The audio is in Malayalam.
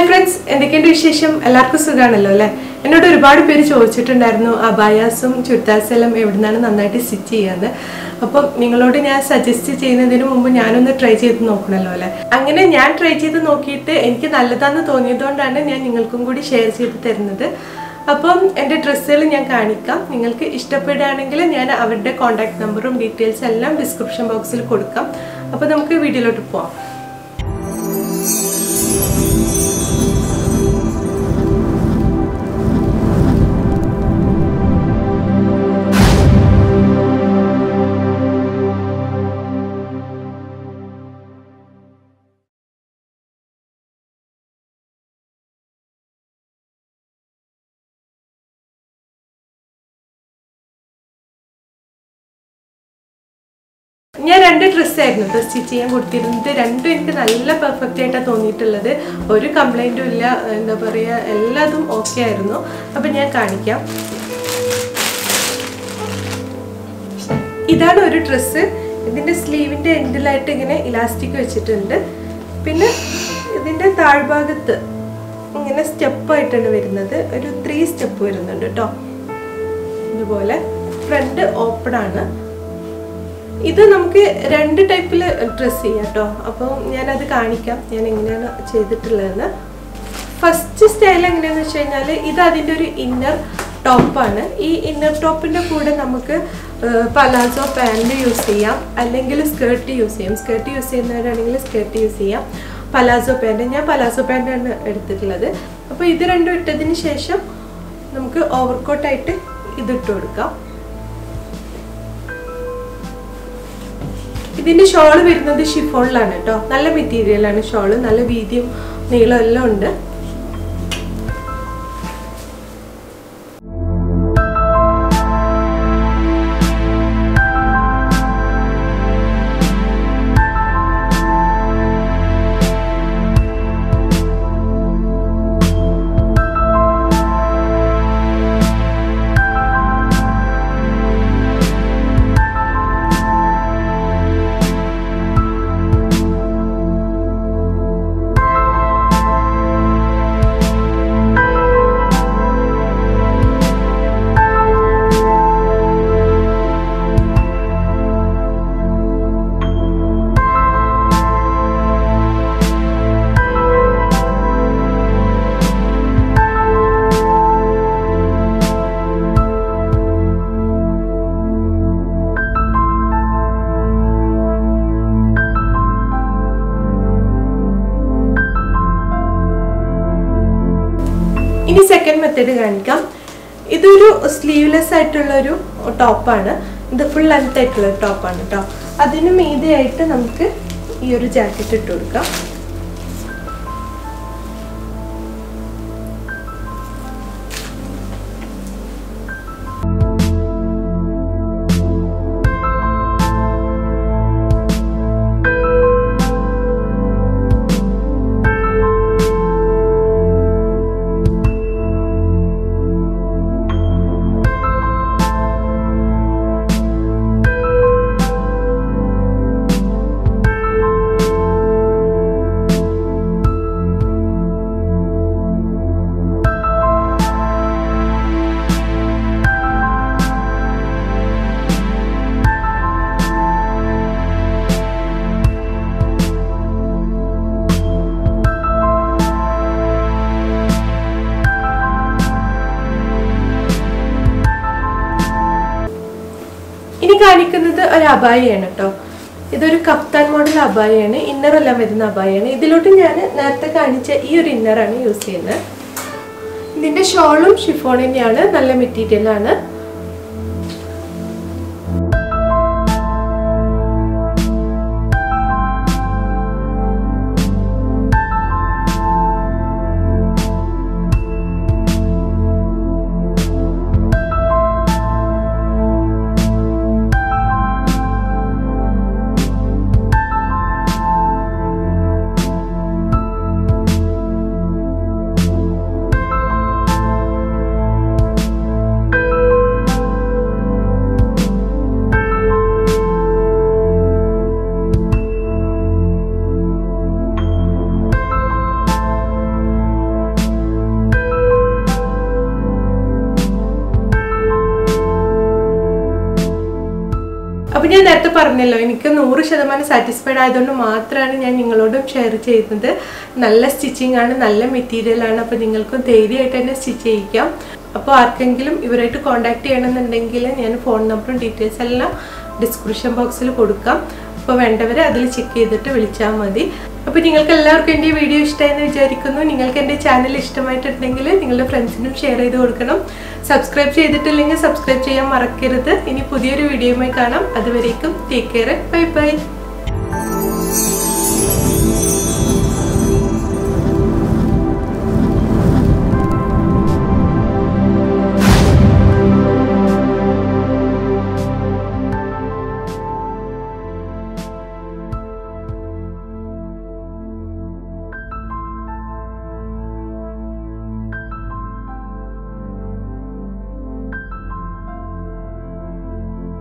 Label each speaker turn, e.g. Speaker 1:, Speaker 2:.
Speaker 1: ഹായ് ഫ്രണ്ട്സ് എന്തൊക്കെയുണ്ട് വിശേഷം എല്ലാവർക്കും സുഖമാണല്ലോ അല്ലേ എന്നോട് ഒരുപാട് പേര് ചോദിച്ചിട്ടുണ്ടായിരുന്നു അബായാസും ചുരിദാർസും എല്ലാം എവിടുന്നാണ് നന്നായിട്ട് സ്റ്റിച്ച് ചെയ്യാന്ന് അപ്പം നിങ്ങളോട് ഞാൻ സജസ്റ്റ് ചെയ്യുന്നതിന് മുമ്പ് ഞാനൊന്ന് ട്രൈ ചെയ്ത് നോക്കണമല്ലോ അല്ലേ അങ്ങനെ ഞാൻ ട്രൈ ചെയ്ത് നോക്കിയിട്ട് എനിക്ക് നല്ലതാന്ന് തോന്നിയതുകൊണ്ടാണ് ഞാൻ നിങ്ങൾക്കും കൂടി ഷെയർ ചെയ്ത് തരുന്നത് അപ്പം എൻ്റെ ഡ്രസ്സുകൾ ഞാൻ കാണിക്കാം നിങ്ങൾക്ക് ഇഷ്ടപ്പെടുകയാണെങ്കിൽ ഞാൻ അവരുടെ കോൺടാക്ട് നമ്പറും ഡീറ്റെയിൽസ് എല്ലാം ഡിസ്ക്രിപ്ഷൻ ബോക്സിൽ കൊടുക്കാം അപ്പോൾ നമുക്ക് വീഡിയോയിലോട്ട് പോവാം ഞാൻ രണ്ട് ഡ്രസ്സായിരുന്നു കേട്ടോ സ്റ്റിച്ച് ചെയ്യാൻ കൊടുത്തിരുന്നത് രണ്ടും എനിക്ക് നല്ല പെർഫെക്റ്റ് ആയിട്ടാണ് തോന്നിയിട്ടുള്ളത് ഒരു കംപ്ലൈൻറ്റും ഇല്ല എന്താ പറയുക എല്ലാതും ഓക്കെ ആയിരുന്നു അപ്പം ഞാൻ കാണിക്കാം ഇതാണ് ഒരു ഡ്രസ്സ് ഇതിൻ്റെ സ്ലീവിൻ്റെ എൻഡിലായിട്ട് ഇങ്ങനെ ഇലാസ്റ്റിക് വെച്ചിട്ടുണ്ട് പിന്നെ ഇതിൻ്റെ താഴ്ഭാഗത്ത് ഇങ്ങനെ സ്റ്റെപ്പായിട്ടാണ് വരുന്നത് ഒരു ത്രീ സ്റ്റെപ്പ് വരുന്നുണ്ട് കേട്ടോ ഇതുപോലെ ഫ്രണ്ട് ഓപ്പൺ ആണ് ഇത് നമുക്ക് രണ്ട് ടൈപ്പിൽ ഡ്രസ്സ് ചെയ്യാം കേട്ടോ അപ്പോൾ ഞാനത് കാണിക്കാം ഞാൻ എങ്ങനെയാണ് ചെയ്തിട്ടുള്ളതെന്ന് ഫസ്റ്റ് സ്റ്റൈൽ എങ്ങനെയാണെന്ന് വെച്ച് കഴിഞ്ഞാൽ ഇത് അതിൻ്റെ ഒരു ഇന്നർ ടോപ്പാണ് ഈ ഇന്നർ ടോപ്പിൻ്റെ കൂടെ നമുക്ക് പലാസോ പാൻറ് യൂസ് ചെയ്യാം അല്ലെങ്കിൽ സ്കേർട്ട് യൂസ് ചെയ്യാം സ്കേർട്ട് യൂസ് ചെയ്യുന്നവരാണെങ്കിൽ സ്കേർട്ട് യൂസ് ചെയ്യാം പലാസോ പാൻറ് ഞാൻ പലാസോ പാൻറ്റാണ് എടുത്തിട്ടുള്ളത് അപ്പോൾ ഇത് രണ്ടും ഇട്ടതിന് ശേഷം നമുക്ക് ഓവർകോട്ടായിട്ട് ഇതിട്ട് കൊടുക്കാം ഇതിന്റെ ഷോള് വരുന്നത് ഷിഫോണിലാണ് കേട്ടോ നല്ല മെറ്റീരിയലാണ് ഷോള് നല്ല വീതിയും നീളം എല്ലാം ഉണ്ട് ഇനി സെക്കൻഡ് മെത്തേഡ് കാണിക്കാം ഇതൊരു സ്ലീവ്ലെസ് ആയിട്ടുള്ള ഒരു ടോപ്പാണ് ഇത് ഫുൾ ലെങ്ത് ആയിട്ടുള്ള ഒരു ടോപ്പാണ് കേട്ടോ അതിന് മീതെയായിട്ട് നമുക്ക് ഈ ഒരു ജാക്കറ്റ് ഇട്ട് കൊടുക്കാം ഇനി കാണിക്കുന്നത് ഒരു അബായയാണ് കേട്ടോ ഇതൊരു കപ്താൻ മോഡൽ അബായയാണ് ഇന്നർ എല്ലാം വരുന്ന അബായയാണ് ഇതിലോട്ട് ഞാൻ നേരത്തെ കാണിച്ച ഈ ഒരു ഇന്നറാണ് യൂസ് ചെയ്യുന്നത് ഇതിന്റെ ഷോളും ഷിഫോൺ തന്നെയാണ് നല്ല മെറ്റീരിയൽ ആണ് ഞാൻ നേരത്തെ പറഞ്ഞല്ലോ എനിക്ക് നൂറ് ശതമാനം സാറ്റിസ്ഫൈഡ് ആയതുകൊണ്ട് മാത്രമാണ് ഞാൻ നിങ്ങളോടും ഷെയർ ചെയ്യുന്നത് നല്ല സ്റ്റിച്ചിങ് ആണ് നല്ല മെറ്റീരിയൽ ആണ് അപ്പോൾ നിങ്ങൾക്കും ധൈര്യമായിട്ട് തന്നെ സ്റ്റിച്ച് ചെയ്യിക്കാം അപ്പോൾ ആർക്കെങ്കിലും ഇവരായിട്ട് കോൺടാക്ട് ചെയ്യണമെന്നുണ്ടെങ്കിൽ ഞാൻ ഫോൺ നമ്പറും ഡീറ്റെയിൽസ് എല്ലാം ഡിസ്ക്രിപ്ഷൻ ബോക്സിൽ കൊടുക്കാം അപ്പോൾ വേണ്ടവരെ അതിൽ ചെക്ക് ചെയ്തിട്ട് വിളിച്ചാൽ മതി അപ്പോൾ നിങ്ങൾക്ക് എല്ലാവർക്കും എൻ്റെ ഈ വീഡിയോ ഇഷ്ടമായെന്ന് വിചാരിക്കുന്നു നിങ്ങൾക്ക് എൻ്റെ ചാനൽ ഇഷ്ടമായിട്ടുണ്ടെങ്കിൽ നിങ്ങളുടെ ഫ്രണ്ട്സിനും ഷെയർ ചെയ്ത് കൊടുക്കണം സബ്സ്ക്രൈബ് ചെയ്തിട്ടില്ലെങ്കിൽ സബ്സ്ക്രൈബ് ചെയ്യാൻ മറക്കരുത് ഇനി പുതിയൊരു വീഡിയോയുമായി കാണാം അതുവരേക്കും ടേക്ക് കെയർ ബൈ ബൈ